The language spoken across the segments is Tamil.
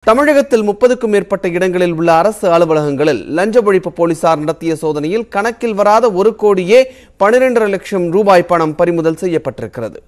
தமிழகத்தில் முப்பதுக்கும் மேற்பட்ட இடங்களில் உள்ள அரசு அலுவலகங்களில் லஞ்ச ஒழிப்பு போலீசார் நடத்திய சோதனையில் கணக்கில் வராத ஒரு கோடியே பனிரெண்டரை லட்சம் ரூபாய் பணம் பறிமுதல் செய்யப்பட்டிருக்கிறது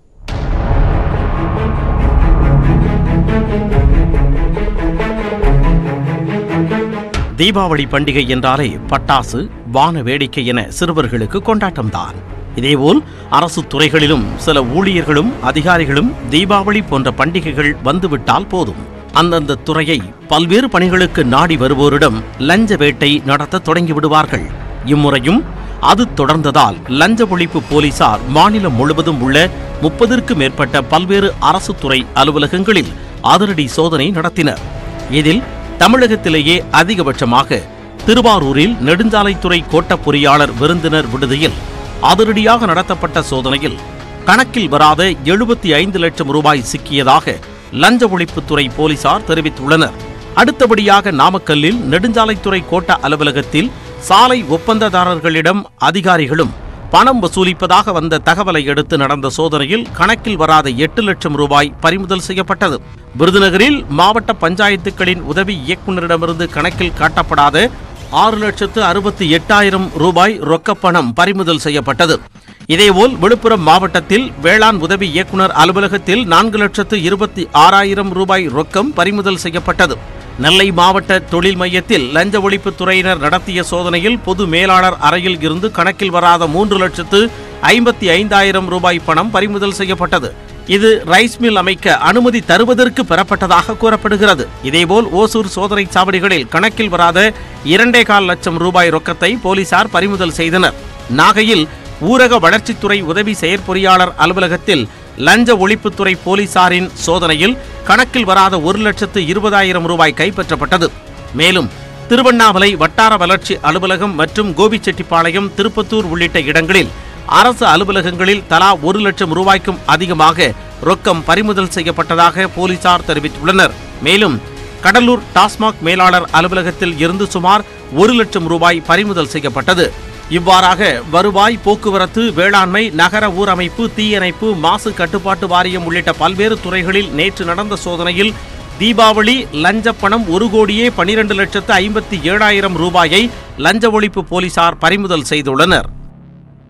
தீபாவளி பண்டிகை என்றாலே பட்டாசு வான வேடிக்கை என சிறுவர்களுக்கு கொண்டாட்டம்தான் இதேபோல் அரசு துறைகளிலும் சில ஊழியர்களும் அதிகாரிகளும் தீபாவளி போன்ற பண்டிகைகள் வந்துவிட்டால் போதும் அந்தந்த துறையை பல்வேறு பணிகளுக்கு நாடி வருவோரிடம் லஞ்ச வேட்டை நடத்த தொடங்கி விடுவார்கள் இம்முறையும் அது தொடர்ந்ததால் லஞ்ச ஒழிப்பு போலீசார் மாநிலம் முழுவதும் உள்ள முப்பதிற்கு மேற்பட்ட பல்வேறு அரசு துறை அலுவலகங்களில் அதிரடி சோதனை நடத்தினர் இதில் தமிழகத்திலேயே அதிகபட்சமாக திருவாரூரில் நெடுஞ்சாலைத்துறை கோட்ட பொறியாளர் விருந்தினர் விடுதியில் அதிரடியாக நடத்தப்பட்ட சோதனையில் கணக்கில் வராத எழுபத்தி ஐந்து லட்சம் ரூபாய் சிக்கியதாக லஞ்ச ஒழிப்புத்துறை போலீசார் தெரிவித்துள்ளனர் அடுத்தபடியாக நாமக்கல்லில் நெடுஞ்சாலைத்துறை கோட்ட அலுவலகத்தில் சாலை ஒப்பந்ததாரர்களிடம் அதிகாரிகளும் பணம் வசூலிப்பதாக வந்த தகவலை அடுத்து நடந்த சோதனையில் கணக்கில் வராத எட்டு லட்சம் ரூபாய் பறிமுதல் செய்யப்பட்டது விருதுநகரில் மாவட்ட பஞ்சாயத்துக்களின் உதவி இயக்குநரிடமிருந்து கணக்கில் காட்டப்படாத ஆறு லட்சத்து அறுபத்தி எட்டாயிரம் ரூபாய் ரொக்கப்பணம் பறிமுதல் செய்யப்பட்டது இதேபோல் விழுப்புரம் மாவட்டத்தில் வேளாண் உதவி இயக்குனர் அலுவலகத்தில் நான்கு லட்சத்து இருபத்தி ஆறாயிரம் ரூபாய் ரொக்கம் பறிமுதல் செய்யப்பட்டது நெல்லை மாவட்ட தொழில் மையத்தில் லஞ்ச ஒழிப்புத் துறையினர் நடத்திய சோதனையில் பொது மேலாளர் அறையில் இருந்து கணக்கில் வராத மூன்று லட்சத்து ஐம்பத்தி ஐந்தாயிரம் ரூபாய் பணம் பறிமுதல் செய்யப்பட்டது இது ரைஸ் மில் அமைக்க அனுமதி தருவதற்கு பெறப்பட்டதாக கூறப்படுகிறது இதேபோல் ஓசூர் சோதனை சாவடிகளில் கணக்கில் வராத இரண்டே கால் லட்சம் ரூபாய் ரொக்கத்தை போலீசார் பறிமுதல் செய்தனர் நாகையில் ஊரக வளர்ச்சித்துறை உதவி செயற்பொறியாளர் அலுவலகத்தில் லஞ்ச ஒழிப்புத்துறை போலீசாரின் சோதனையில் கணக்கில் வராத ஒரு லட்சத்து இருபதாயிரம் ரூபாய் கைப்பற்றப்பட்டது மேலும் திருவண்ணாமலை வட்டார வளர்ச்சி அலுவலகம் மற்றும் கோபிச்செட்டிப்பாளையம் திருப்பத்தூர் உள்ளிட்ட இடங்களில் அரசு அலுவலகங்களில் தலா ஒரு லட்சம் ரூபாய்க்கும் அதிகமாக ரொக்கம் பறிமுதல் செய்யப்பட்டதாக போலீசார் தெரிவித்துள்ளனர் மேலும் கடலூர் டாஸ்மாக் மேலாளர் அலுவலகத்தில் இருந்து சுமார் ஒரு லட்சம் ரூபாய் பறிமுதல் செய்யப்பட்டது இவ்வாறாக வருவாய் போக்குவரத்து வேளாண்மை நகர ஊரமைப்பு தீயணைப்பு மாசு கட்டுப்பாட்டு வாரியம் உள்ளிட்ட பல்வேறு துறைகளில் நேற்று நடந்த சோதனையில் தீபாவளி லஞ்ச பணம் ஒரு கோடியே பனிரெண்டு லட்சத்து ஐம்பத்தி ஏழாயிரம் ரூபாயை லஞ்ச ஒழிப்பு போலீசார் பறிமுதல் செய்துள்ளனர்